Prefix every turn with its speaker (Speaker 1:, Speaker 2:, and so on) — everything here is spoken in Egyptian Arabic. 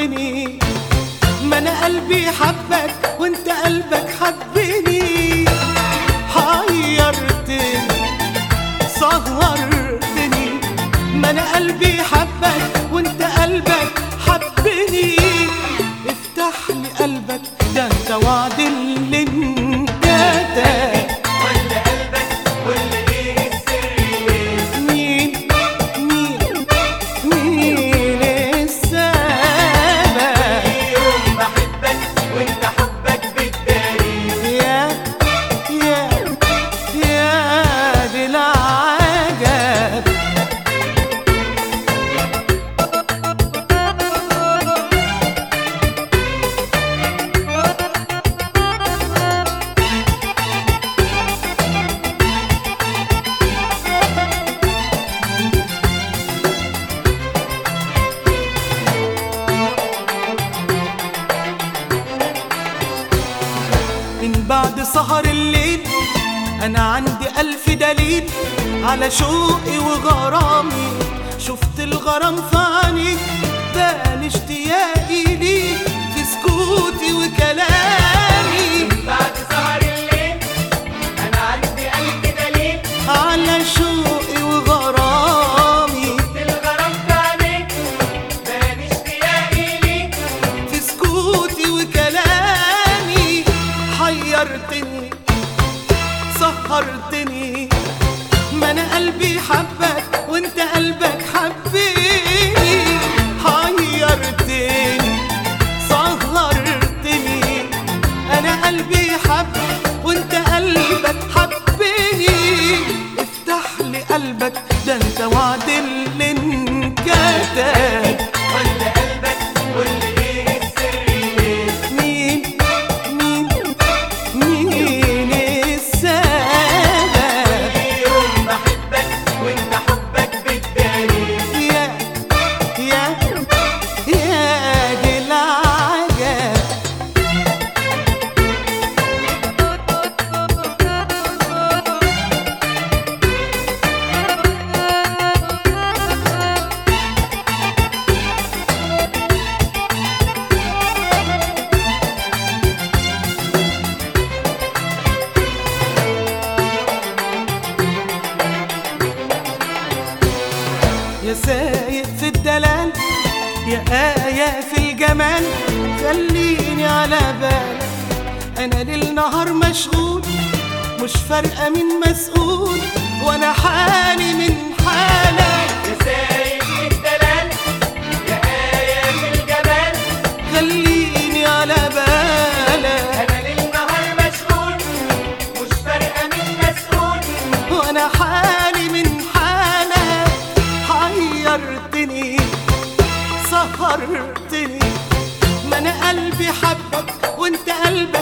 Speaker 1: سهرتني ما انا قلبي حبك وانت قلبك حبني حيرتني سهرتني ما انا قلبي حبك وانت قلبك حبني افتح لي قلبك ده انت وعد اللي انجدك
Speaker 2: ولا قلبك ولا ايه السر ليه
Speaker 1: مين مين مين السبب
Speaker 2: يوم بحبك وانت حبك بالداري
Speaker 1: يا يا يا دي العجب من بعد سهر الليل انا عندي الف دليل على شوقي وغرامي شفت الغرام في عينيك بان اشتياقي ليك في سكوتي وكلامي
Speaker 2: بعد سهر الليل انا عندي قلب دليل
Speaker 1: على شوقي وغرامي
Speaker 2: الغرام في عينيك بان اشتياقي ليك
Speaker 1: في سكوتي وكلامي حيرتني سهرتني ما انا قلبي حبك وانت قلبك حبني حيرتني سهرتني انا قلبي حبك وانت قلبك حبني افتح لي قلبك ده انت وعد اللي انكتب
Speaker 2: ولا قلبك ولا ايه السر ليه
Speaker 1: مين مين مين السبب
Speaker 2: يوم بحبك وانت حبك بالداري
Speaker 1: يا يا يا دي العجب يا سايق في الدلال يا آية في الجمال خليني على بالك أنا ليل نهار مشغول مش فارقة مين مسؤول وأنا حالي من حالك
Speaker 2: يا سايق الدلال يا آية في الجمال
Speaker 1: خليني على بالك
Speaker 2: أنا ليل نهار مشغول مش فارقة مين مسؤول
Speaker 1: وأنا حالي من حالك حيرتني سهرتني ما أنا قلبي حبك وأنت قلبك